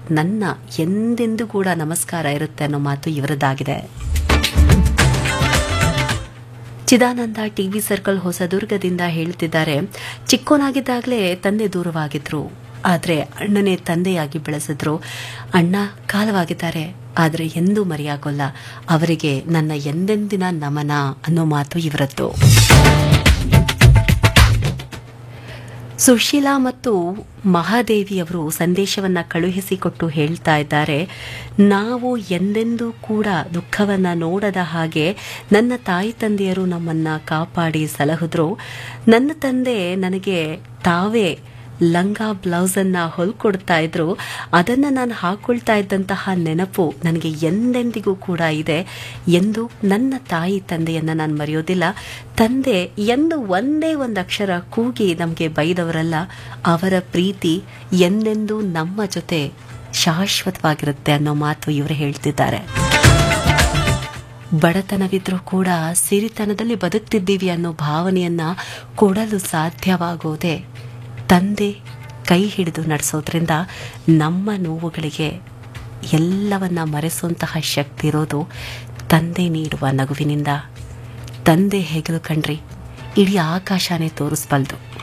ನನ್ನ ಎಂದೆಂದೂ ಕೂಡ ನಮಸ್ಕಾರ ಇರುತ್ತೆ ಅನ್ನೋ ಮಾತು ಇವರದ್ದಾಗಿದೆ ಚಿದಾನಂದ ಟಿವಿ ಸರ್ಕಲ್ ಹೊಸದುರ್ಗದಿಂದ ಹೇಳ್ತಿದ್ದಾರೆ ಚಿಕ್ಕೋನಾಗಿದ್ದಾಗಲೇ ತಂದೆ ದೂರವಾಗಿದ್ರು ಆದರೆ ಅಣ್ಣನೇ ತಂದೆಯಾಗಿ ಬೆಳೆಸಿದ್ರು ಅಣ್ಣ ಕಾಲವಾಗಿದ್ದಾರೆ ಆದರೆ ಎಂದೂ ಮರೆಯಾಗೋಲ್ಲ ಅವರಿಗೆ ನನ್ನ ಎಂದೆಂದಿನ ನಮನ ಅನ್ನೋ ಮಾತು ಇವರದ್ದು ಸುಶೀಲಾ ಮತ್ತು ಮಹಾದೇವಿ ಅವರು ಸಂದೇಶವನ್ನ ಕಳುಹಿಸಿಕೊಟ್ಟು ಹೇಳ್ತಾ ಇದ್ದಾರೆ ನಾವು ಎಂದೆಂದೂ ಕೂಡ ದುಃಖವನ್ನ ನೋಡದ ಹಾಗೆ ನನ್ನ ತಾಯಿ ತಂದೆಯರು ನಮ್ಮನ್ನ ಕಾಪಾಡಿ ಸಲಹುದ್ರು ನನ್ನ ತಂದೆ ನನಗೆ ತಾವೇ ಲಂಗ ಬ್ಲೌಸ್ ಅನ್ನ ಹೊಲ್ಕೊಡ್ತಾ ಇದ್ರು ಅದನ್ನ ನಾನು ಹಾಕೊಳ್ತಾ ಇದ್ದಂತಹ ನೆನಪು ನನಗೆ ಎಂದೆಂದಿಗೂ ಕೂಡ ಇದೆ ಎಂದು ನನ್ನ ತಾಯಿ ತಂದೆಯನ್ನ ನಾನು ಮರೆಯೋದಿಲ್ಲ ತಂದೆ ಎಂದು ಒಂದೇ ಒಂದು ಅಕ್ಷರ ಕೂಗಿ ನಮಗೆ ಬೈದವರಲ್ಲ ಅವರ ಪ್ರೀತಿ ಎಂದೆಂದೂ ನಮ್ಮ ಜೊತೆ ಶಾಶ್ವತವಾಗಿರುತ್ತೆ ಅನ್ನೋ ಮಾತು ಇವರು ಹೇಳ್ತಿದ್ದಾರೆ ಬಡತನವಿದ್ರೂ ಕೂಡ ಸಿರಿತನದಲ್ಲಿ ಬದುಕ್ತಿದ್ದೀವಿ ಅನ್ನೋ ಭಾವನೆಯನ್ನ ಕೊಡಲು ಸಾಧ್ಯವಾಗೋದೆ ತಂದೆ ಕೈ ಹಿಡಿದು ನಡೆಸೋದ್ರಿಂದ ನಮ್ಮ ನೋವುಗಳಿಗೆ ಎಲ್ಲವನ್ನ ಮರೆಸುವಂತಹ ಶಕ್ತಿ ಇರೋದು ತಂದೆ ನೀಡುವ ನಗುವಿನಿಂದ ತಂದೆ ಹೆಗಲು ಕಂಡ್ರಿ ಇಡೀ ಆಕಾಶನೇ ತೋರಿಸ್ಬಲ್ದು